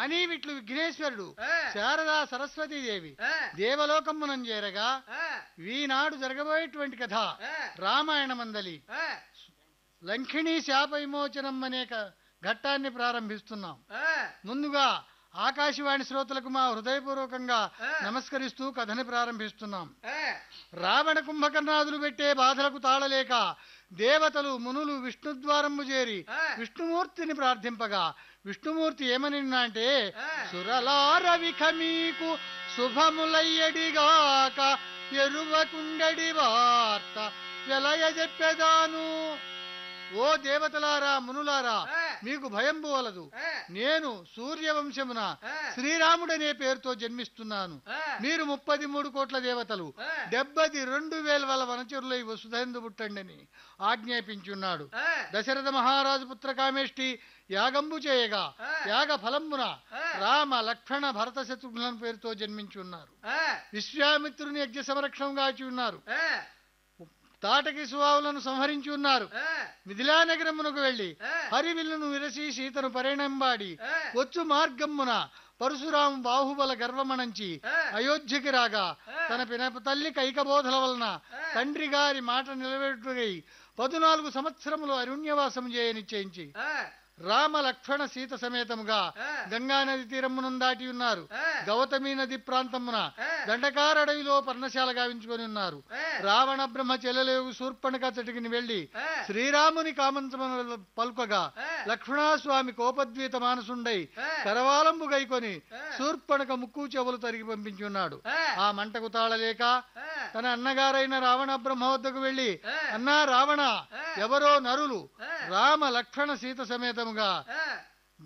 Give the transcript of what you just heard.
అని విట్లు విఘ్నేశ్వరుడు ఆ, శారదా సరస్వతీదేవి ఆ, దేవలోకమునం చేరగా ఆ, ఈనాడు జరగబోయేటువంటి కథ ఆ, రామాయణమందలి ఆ, లంకిణీ శాప విమోచనం అనే క- ఘట్టాన్ని ప్రారంభిస్తున్నాం ఆ, ముందుగా ఆకాశవాణి శ్రోతలకు మా హృదయపూర్వకంగా ఆ. నమస్కరిస్తూ కథని ప్రారంభిస్తున్నాం ఆ, రావణ కుంభకర్ణాదులు పెట్టే బాధలకు తాళలేక దేవతలు మునులు విష్ణుద్వారము చేరి ఆ. విష్ణుమూర్తిని ప్రార్థింపగా విష్ణుమూర్తి ఏమని అంటే ఆ. సురలారవిఖ మీకు శుభములయ్యడిగాక ఎరువకుండడి వార్త వెలయ చెప్పెదాను ఓ దేవతలారా మునులారా ఆ. మీకు భయం పోవలదు ఆ, నేను సూర్యవంశమున ఆ. శ్రీరాముడనే పేరుతో జన్మిస్తున్నాను ఆ, మీరు ముప్పది మూడు కోట్ల దేవతలు ఆ. డెబ్బది రెండు వేల వల వనచరులై వసుధైందు పుట్టండని ఆజ్ఞాపించున్నాడు ఆ, దశరథ మహారాజు పుత్ర కామేష్టి యాగంబు చేయగా ఆ. యాగ ఫలమున ఆ. రామ లక్ష్మణ భరత శత్రుఘ్నుల పేరుతో జన్మించున్నారు ఆ, విశ్వామిత్రుని యజ్ఞ సంరక్షణం గాచి ఉన్నారు ఆ, తాటకి సువావులను సంహరించి ఉన్నారు ఆ, మిథిలా నగరమునకు వెళ్లి ఆ. హరివిల్లును విరసి సీతను పరిణంబాడి ఆ. వచ్చు మార్గమ్మున పరశురాము బాహుబల గర్వమణంచి ఆ. అయోధ్యకి రాగా ఆ. తన పినప తల్లి కైకబోధల వలన ఆ. తండ్రి గారి మాట నిలబెట్టుకై పదునాలుగు సంవత్సరములు అరుణ్యవాసం చేయ నిశ్చయించి ఆ, రామ లక్ష్మణ సీత సమేతముగా ఆ. గంగా నది తీరమును దాటి ఉన్నారు ఆ. గౌతమి నది ప్రాంతమున ఆ. దండకార అడవిలో పర్ణశాల గావించుకొని ఉన్నారు ఆ. రావణ బ్రహ్మ చెల్లెలేవు శూర్పణక చటికిని వెళ్లి ఆ. శ్రీరాముని కామంతమున పలుకగా ఆ. లక్ష్మణస్వామి కోపద్వీత మానసుండై ఆ. కరవాలంబు గైకొని ఆ. శూర్పణక ముక్కు చెవులు తరిగి పంపించున్నాడు ఆ. ఆ మంటకు తాళలేక ఆ, తన అన్నగారైన రావణ బ్రహ్మ వద్దకు వెళ్లి ఆ. అన్నా రావణ ఆ. ఎవరో నరులు ఆ. రామ లక్ష్మణ సీత సమేతముగా ఆ.